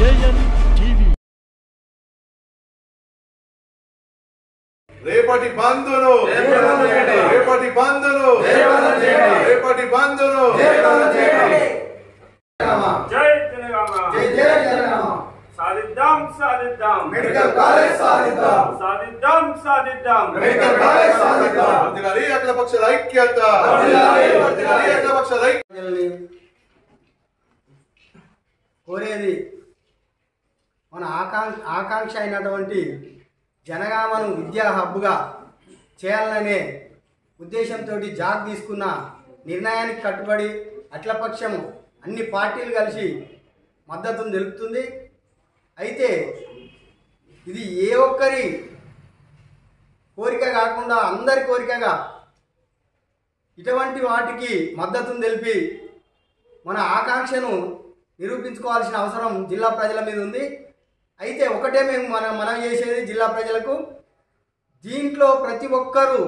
JN TV రేపటి బంధును రేపటి బంధును రేపటి బంధును జై జనగామ సాధిద్దాం సాధిద్దాం మెడికల్ కాలేజ్ సాధిద్దాం సాధిద్దాం సాధిద్దాం మెడికల్ కాలేజ్ సాధిద్దాం వర్ధిల్లాలి అఖిల పక్షాల ఐక్యత వర్ధిల్లాలి. వర్ధిల్లాలి అఖిల పక్షాల ఐక్యత ప్రజల్ని కోరేది మన ఆకాంక్ష ఆకాంక్ష అయినటువంటి జనగామను విద్యా హబ్గా చేయాలనే ఉద్దేశంతో జాగ్ తీసుకున్న నిర్ణయానికి కట్టుబడి అట్లపక్షం అన్ని పార్టీలు కలిసి మద్దతును తెలుపుతుంది అయితే ఇది ఏ ఒక్కరి కోరిక కాకుండా అందరి కోరికగా ఇటువంటి వాటికి మద్దతును తెలిపి మన ఆకాంక్షను నిరూపించుకోవాల్సిన అవసరం జిల్లా ప్రజల మీద ఉంది అయితే ఒకటే మేము మన మనం చేసేది జిల్లా ప్రజలకు దీంట్లో ప్రతి ఒక్కరూ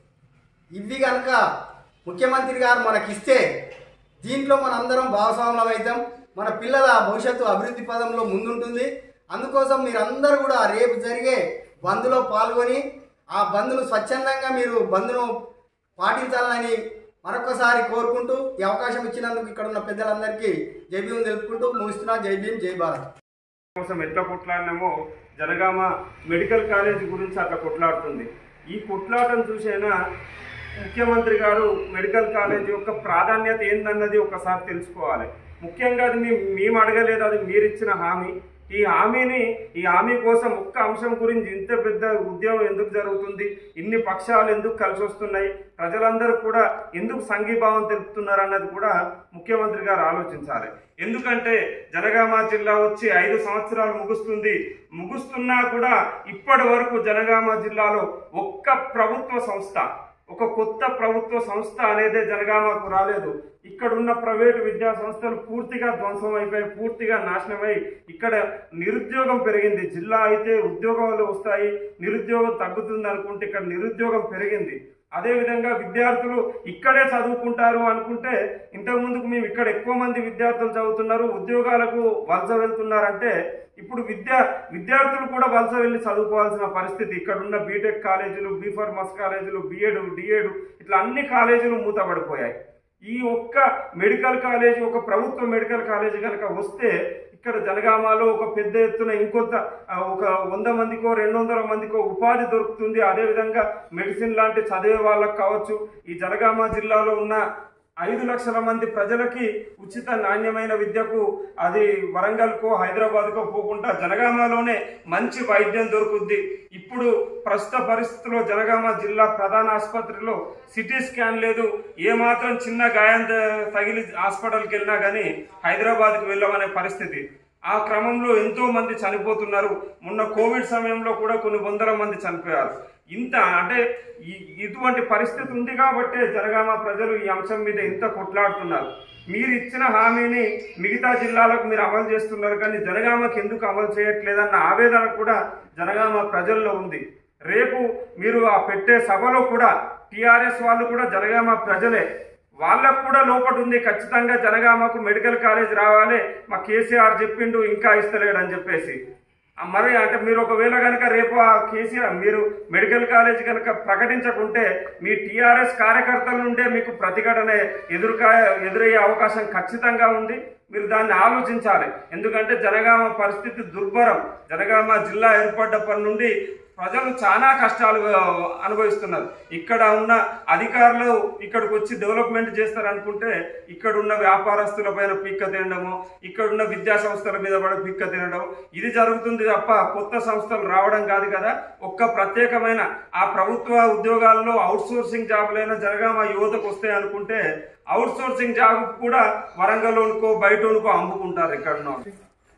ఇవి కనుక ముఖ్యమంత్రి గారు మనకిస్తే దీంట్లో మనందరం భాగస్వాములం అవుతాం మన పిల్లల భవిష్యత్తు అభివృద్ధి పదంలో ముందుంటుంది అందుకోసం మీరందరూ కూడా రేపు జరిగే బంద్లో పాల్గొని ఆ బంద్ను స్వచ్ఛందంగా మీరు బంద్ను పాటించాలని మరొకసారి కోరుకుంటూ ఈ అవకాశం ఇచ్చినందుకు ఇక్కడ ఉన్న పెద్దలందరికీ జై భీం తెలుపుకుంటూ ముగిస్తున్నా జై భీం జై భారత్ కోసం ఎట్లా కొట్లాడినామో జనగామ మెడికల్ కాలేజ్ గురించి అట్లా కొట్లాడుతుంది ఈ కొట్లాటను చూసైనా ముఖ్యమంత్రి గారు మెడికల్ కాలేజ్ యొక్క ప్రాధాన్యత ఏందన్నది ఒకసారి తెలుసుకోవాలి ముఖ్యంగా అది మేము మేము అడగలేదు అది మీరు ఇచ్చిన హామీ ఈ హామీని ఈ హామీ కోసం ఒక్క అంశం గురించి ఇంత పెద్ద ఉద్యమం ఎందుకు జరుగుతుంది ఇన్ని పక్షాలు ఎందుకు కలిసి వస్తున్నాయి ప్రజలందరూ కూడా ఎందుకు సంఘీభావం తెలుపుతున్నారు అన్నది కూడా ముఖ్యమంత్రి గారు ఆలోచించాలి ఎందుకంటే జనగామ జిల్లా వచ్చి ఐదు సంవత్సరాలు ముగుస్తుంది ముగుస్తున్నా కూడా ఇప్పటి వరకు జనగామ జిల్లాలో ఒక్క ప్రభుత్వ సంస్థ ఒక కొత్త ప్రభుత్వ సంస్థ అనేదే జనగామకు రాలేదు ఇక్కడ ఉన్న ప్రైవేటు విద్యా సంస్థలు పూర్తిగా ధ్వంసం అయిపోయి పూర్తిగా నాశనమై ఇక్కడ నిరుద్యోగం పెరిగింది జిల్లా అయితే ఉద్యోగాలు వస్తాయి నిరుద్యోగం తగ్గుతుంది అనుకుంటే ఇక్కడ నిరుద్యోగం పెరిగింది అదేవిధంగా విద్యార్థులు ఇక్కడే చదువుకుంటారు అనుకుంటే ఇంతకు ముందుకు మేము ఇక్కడ ఎక్కువ మంది విద్యార్థులు చదువుతున్నారు ఉద్యోగాలకు వలస వెళ్తున్నారంటే ఇప్పుడు విద్యా విద్యార్థులు కూడా వలస వెళ్ళి చదువుకోవాల్సిన పరిస్థితి ఇక్కడ ఉన్న బీటెక్ కాలేజీలు బీ ఫార్మస్ కాలేజీలు బిఎడ్ డిఎడ్ ఇట్లా అన్ని కాలేజీలు మూతపడిపోయాయి ఈ ఒక్క మెడికల్ కాలేజీ ఒక ప్రభుత్వ మెడికల్ కాలేజీ కనుక వస్తే ఇక్కడ జనగామలో ఒక పెద్ద ఎత్తున ఇంకొంత ఆ, ఒక వంద మందికో రెండు వందల మందికో ఉపాధి దొరుకుతుంది అదేవిధంగా మెడిసిన్ లాంటి చదివే వాళ్ళకి కావచ్చు ఈ జనగామ జిల్లాలో ఉన్న ఐదు లక్షల మంది ప్రజలకి ఉచిత నాణ్యమైన విద్యకు అది వరంగల్కో హైదరాబాద్కో పోకుండా జనగామలోనే మంచి వైద్యం దొరుకుద్ది ఇప్పుడు ప్రస్తుత పరిస్థితుల్లో జనగామ జిల్లా ప్రధాన ఆసుపత్రిలో సిటీ స్కాన్ లేదు ఏమాత్రం చిన్న గాయం త- తగిలి హాస్పిటల్కి వెళ్ళినా కానీ హైదరాబాద్కి వెళ్ళమనే పరిస్థితి ఆ క్రమంలో ఎంతో మంది చనిపోతున్నారు మొన్న కోవిడ్ సమయంలో కూడా కొన్ని వందల మంది చనిపోయారు ఇంత అంటే ఈ- ఇటువంటి పరిస్థితి ఉంది కాబట్టే జనగామ ప్రజలు ఈ అంశం మీద ఇంత కొట్లాడుతున్నారు మీరు ఇచ్చిన హామీని మిగతా జిల్లాలకు మీరు అమలు చేస్తున్నారు కానీ జనగామకి ఎందుకు అమలు చేయట్లేదన్న ఆవేదన కూడా జనగామ ప్రజల్లో ఉంది రేపు మీరు ఆ పెట్టే సభలో కూడా టిఆర్ఎస్ వాళ్ళు కూడా జనగామ ప్రజలే వాళ్ళకు కూడా లోపటి ఉంది ఖచ్చితంగా జనగామకు మెడికల్ కాలేజ్ రావాలి మా కేసీఆర్ చెప్పిండు ఇంకా ఇస్తలేడు అని చెప్పేసి ఆ మరి అంటే మీరు ఒకవేళ కనుక రేపు ఆ కేసీఆర్ మీరు మెడికల్ కాలేజ్ కనుక ప్రకటించకుంటే మీ టీఆర్ఎస్ కార్యకర్తల నుండే మీకు ప్రతిఘటన ఎదురుకా ఎదురయ్యే అవకాశం ఖచ్చితంగా ఉంది మీరు దాన్ని ఆలోచించాలి ఎందుకంటే జనగామ పరిస్థితి దుర్భరం జనగామ జిల్లా ఏర్పడ్డప్పటి నుండి ప్రజలు చాలా కష్టాలు ఆ, అనుభవిస్తున్నారు ఇక్కడ ఉన్న అధికారులు ఇక్కడికి వచ్చి డెవలప్మెంట్ చేస్తారనుకుంటే ఇక్కడ ఉన్న వ్యాపారస్తుల పైన పిక్క తినడము ఇక్కడ ఉన్న విద్యా సంస్థల మీద పడి పిక్క తినడం ఇది జరుగుతుంది తప్ప కొత్త సంస్థలు రావడం కాదు కదా ఒక్క ప్రత్యేకమైన ఆ ప్రభుత్వ ఉద్యోగాల్లో అవుట్ సోర్సింగ్ జాబులైన జనగామ యువతకు వస్తాయి అనుకుంటే అవుట్ సోర్సింగ్ జాబ్ కూడా వరంగల్లోనుకో బయటోనుకో అమ్ముకుంటారు ఇక్కడ ఉన్న వాళ్ళు.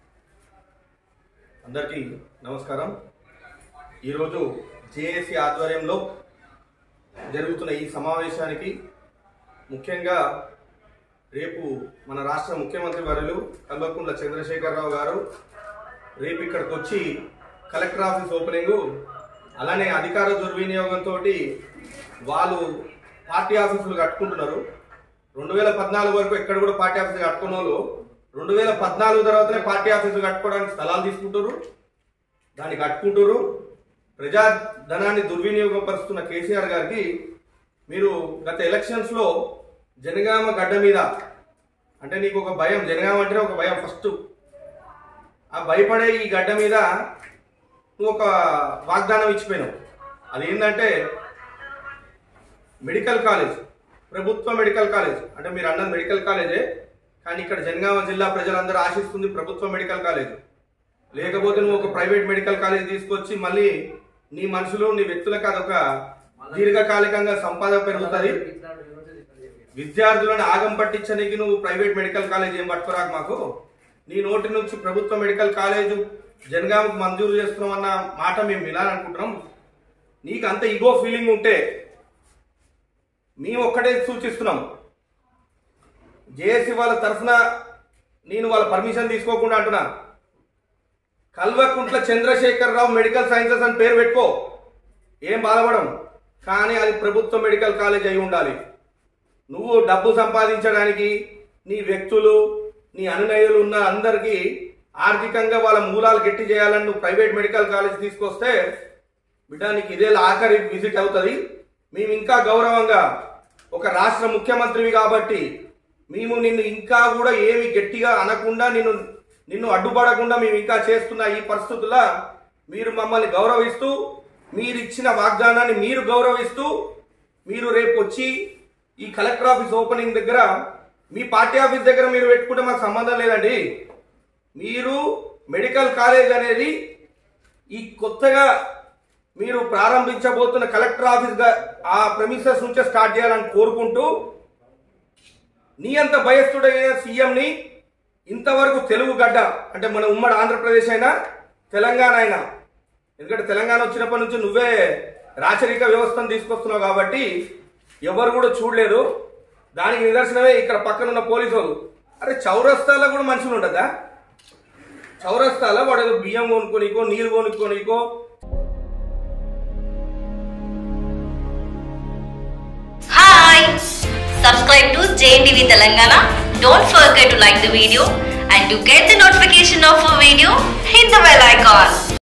అందరికీ నమస్కారం ఈరోజు జేఏసీ ఆధ్వర్యంలో జరుగుతున్న ఈ సమావేశానికి ముఖ్యంగా రేపు మన రాష్ట్ర ముఖ్యమంత్రి వర్యులు కల్వకుంట్ల చంద్రశేఖరరావు గారు రేపు ఇక్కడికి వచ్చి కలెక్టర్ ఆఫీస్ ఓపెనింగ్ అలానే అధికార దుర్వినియోగంతో వాళ్ళు పార్టీ ఆఫీసులు కట్టుకుంటున్నారు రెండు వేల పద్నాలుగు వరకు ఎక్కడ కూడా పార్టీ ఆఫీస్ కట్టుకున్న వాళ్ళు రెండు వేల పద్నాలుగు తర్వాతనే పార్టీ ఆఫీసులు కట్టుకోవడానికి స్థలాలు తీసుకుంటారు దాన్ని కట్టుకుంటారు ప్రజా ధనాన్ని దుర్వినియోగపరుస్తున్న కేసీఆర్ గారికి మీరు గత ఎలక్షన్స్లో జనగామ గడ్డ మీద అంటే నీకు ఒక భయం జనగామ అంటే ఒక భయం ఫస్ట్ ఆ భయపడే ఈ గడ్డ మీద నువ్వు ఒక వాగ్దానం ఇచ్చిపోయినావు అదేంటంటే మెడికల్ కాలేజ్ ప్రభుత్వ మెడికల్ కాలేజ్ అంటే మీరు అన్నది మెడికల్ కాలేజే కానీ ఇక్కడ జనగామ జిల్లా ప్రజలందరూ ఆశిస్తుంది ప్రభుత్వ మెడికల్ కాలేజ్ లేకపోతే నువ్వు ఒక ప్రైవేట్ మెడికల్ కాలేజ్ తీసుకొచ్చి మళ్ళీ నీ మనుషులు నీ వ్యక్తులకు అదొక దీర్ఘకాలికంగా సంపాదన పెరుగుతుంది విద్యార్థులను ఆగం పట్టించడానికి నువ్వు ప్రైవేట్ మెడికల్ కాలేజ్ ఏం పట్టుకురాక మాకు నీ నోటి నుంచి ప్రభుత్వ మెడికల్ కాలేజ్ జనగామకు మంజూరు చేస్తున్నాం అన్న మాట మేము వినాలనుకుంటున్నాం నీకు అంత ఇగో ఫీలింగ్ ఉంటే మేము ఒక్కటే సూచిస్తున్నాం జేఏసీ వాళ్ళ తరఫున నేను వాళ్ళ పర్మిషన్ తీసుకోకుండా అంటున్నా కల్వకుంట్ల చంద్రశేఖర్ రావు మెడికల్ సైన్సెస్ అని పేరు పెట్టుకో ఏం బాధపడం కానీ అది ప్రభుత్వ మెడికల్ కాలేజ్ అయి ఉండాలి నువ్వు డబ్బు సంపాదించడానికి నీ వ్యక్తులు నీ అనునయులు ఉన్న అందరికీ ఆర్థికంగా వాళ్ళ మూలాలు గట్టి చేయాలని నువ్వు ప్రైవేట్ మెడికల్ కాలేజ్ తీసుకొస్తే బిడ్డ నీకు ఇదే ఆఖరి విజిట్ అవుతుంది మేము ఇంకా గౌరవంగా ఒక రాష్ట్ర ముఖ్యమంత్రివి కాబట్టి మేము నిన్ను ఇంకా కూడా ఏమి గట్టిగా అనకుండా నిన్ను నిన్ను అడ్డుపడకుండా మేము ఇంకా చేస్తున్న ఈ పరిస్థితుల్లో మీరు మమ్మల్ని గౌరవిస్తూ మీరు ఇచ్చిన వాగ్దానాన్ని మీరు గౌరవిస్తూ మీరు రేపు వచ్చి ఈ కలెక్టర్ ఆఫీస్ ఓపెనింగ్ దగ్గర మీ పార్టీ ఆఫీస్ దగ్గర మీరు పెట్టుకుంటే మాకు సంబంధం లేదండి మీరు మెడికల్ కాలేజ్ అనేది ఈ కొత్తగా మీరు ప్రారంభించబోతున్న కలెక్టర్ ఆఫీస్ గా ఆ ప్రెమిసెస్ నుంచే స్టార్ట్ చేయాలని కోరుకుంటూ నీ అంత భయస్థుడైన సీఎంని ఇంతవరకు తెలుగు గడ్డ అంటే మన ఉమ్మడి ఆంధ్రప్రదేశ్ అయినా తెలంగాణ అయినా ఎందుకంటే తెలంగాణ వచ్చినప్పటి నుంచి నువ్వే రాచరిక వ్యవస్థను తీసుకొస్తున్నావు కాబట్టి ఎవరు కూడా చూడలేదు దానికి నిదర్శనమే ఇక్కడ పక్కన ఉన్న పోలీసు వాళ్ళు అరే చౌరస్తాలో కూడా మనుషులు ఉండదా చౌరస్తాలో వాడు ఏదో బియ్యం కొనుక్కోనికో నీళ్ళు కొనుక్కోనికో Hi! Subscribe to JNTV Telangana. Don't forget to like the video and to get the notification of a video, hit the bell icon.